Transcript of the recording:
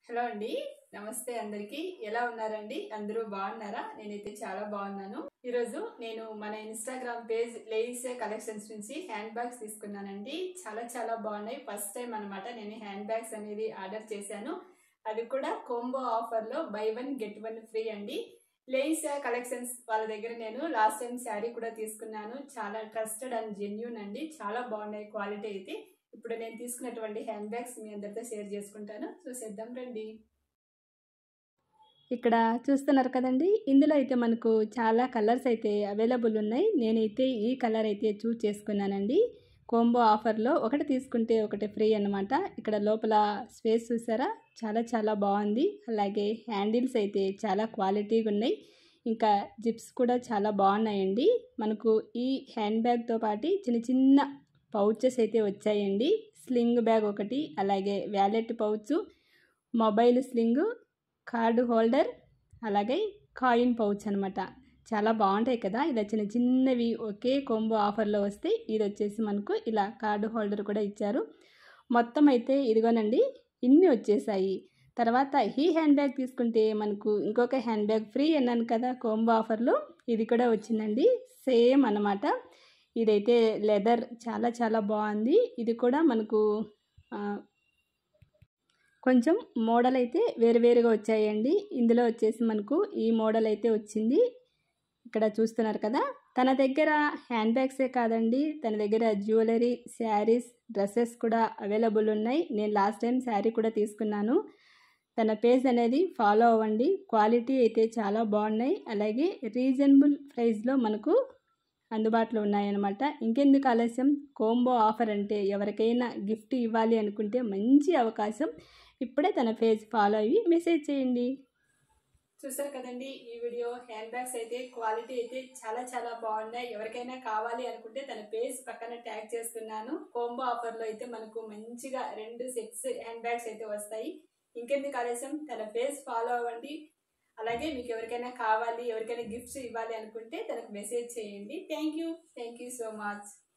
hello అండి నమస్తే అందరికి ఎలా ఉన్నారండి అందరూ బాగున్నారా నేనైతే చాలా బాగున్నాను ఈరోజు నేను మన ఇన్స్టాగ్రామ్ పేజ్ లేయిసే కలెక్షన్స్ నుంచి హ్యాండ్ బ్యాగ్స్ తీసుకున్నానండి చాలా చాలా బాగున్నాయి ఫస్ట్ టైం అన్నమాట నేను హ్యాండ్ బ్యాగ్స్ అనేది ఆర్డర్ చేశాను అది కూడా కోంబో ఆఫర్లో buy one get one free అండి లేయిసా కలెక్షన్స్ వాళ్ళ దగ్గర నేను లాస్ట్ టైం శారీ కూడా తీసుకున్నాను చాలా ట్రస్టెడ్ అండ్ జెన్యున్ అండి చాలా బాగున్నాయి క్వాలిటీ అయితే ఇప్పుడు నేను తీసుకున్నటువంటి హ్యాండ్ బ్యాగ్స్ మీ అందరితో షేర్ చేసుకుంటాను చూసేద్దాం రండి ఇక్కడ చూస్తున్నారు కదండి ఇందులో అయితే మనకు చాలా కలర్స్ అయితే అవైలబుల్ ఉన్నాయి నేనైతే ఈ కలర్ అయితే చూస్ చేసుకున్నానండి కోంబో ఆఫర్లో ఒకటి తీసుకుంటే ఒకటి ఫ్రీ అనమాట ఇక్కడ లోపల స్పేస్ చూసారా చాలా చాలా బాగుంది అలాగే హ్యాండిల్స్ అయితే చాలా క్వాలిటీగా ఉన్నాయి ఇంకా జిప్స్ కూడా చాలా బాగున్నాయండి మనకు ఈ హ్యాండ్ బ్యాగ్తో పాటు చిన్న చిన్న పౌచెస్ అయితే వచ్చాయండి స్లింగ్ బ్యాగ్ ఒకటి అలాగే wallet pouch mobile sling card holder అలాగే కాయిన్ పౌచ్ అనమాట చాలా బాగుంటాయి కదా ఇలా చిన్న చిన్నవి ఒకే కొంబో ఆఫర్లో వస్తే ఇది వచ్చేసి మనకు ఇలా కార్డు హోల్డర్ కూడా ఇచ్చారు మొత్తం అయితే ఇదిగోనండి ఇన్ని వచ్చేసాయి తర్వాత ఈ హ్యాండ్ బ్యాగ్ తీసుకుంటే మనకు ఇంకొక హ్యాండ్ బ్యాగ్ ఫ్రీ అన్నాను కదా కోంబో ఆఫర్లో ఇది కూడా వచ్చిందండి సేమ్ అన్నమాట ఇదైతే లెదర్ చాలా చాలా బాగుంది ఇది కూడా మనకు కొంచెం మోడల్ అయితే వేరువేరుగా వచ్చాయండి ఇందులో వచ్చేసి మనకు ఈ మోడల్ అయితే వచ్చింది ఇక్కడ చూస్తున్నారు కదా తన దగ్గర హ్యాండ్ బ్యాగ్సే కాదండి తన దగ్గర జ్యువెలరీ శారీస్ డ్రెస్సెస్ కూడా అవైలబుల్ ఉన్నాయి నేను లాస్ట్ టైం శారీ కూడా తీసుకున్నాను తన పేజ్ అనేది ఫాలో అవ్వండి క్వాలిటీ అయితే చాలా బాగున్నాయి అలాగే రీజనబుల్ ప్రైస్లో మనకు అందుబాటులో ఉన్నాయన్నమాట ఇంకెందుకు ఆలస్యం కోంబో ఆఫర్ అంటే ఎవరికైనా గిఫ్ట్ ఇవ్వాలి అనుకుంటే మంచి అవకాశం ఇప్పుడే తన పేజ్ ఫాలో అయ్యి మెసేజ్ చేయండి చూసారు కదండి ఈ వీడియో హ్యాండ్ బ్యాగ్స్ అయితే క్వాలిటీ అయితే చాలా చాలా బాగున్నాయి ఎవరికైనా కావాలి అనుకుంటే తన పేజ్ పక్కన ట్యాగ్ చేస్తున్నాను కోంబో ఆఫర్లో అయితే మనకు మంచిగా రెండు సెట్స్ హ్యాండ్ బ్యాగ్స్ అయితే వస్తాయి ఇంకెందుకు ఆలస్యం తన పేజ్ ఫాలో అవ్వండి అలాగే మీకు ఎవరికైనా కావాలి ఎవరికైనా గిఫ్ట్స్ ఇవ్వాలి అనుకుంటే తనకు మెసేజ్ చేయండి thank you thank you so much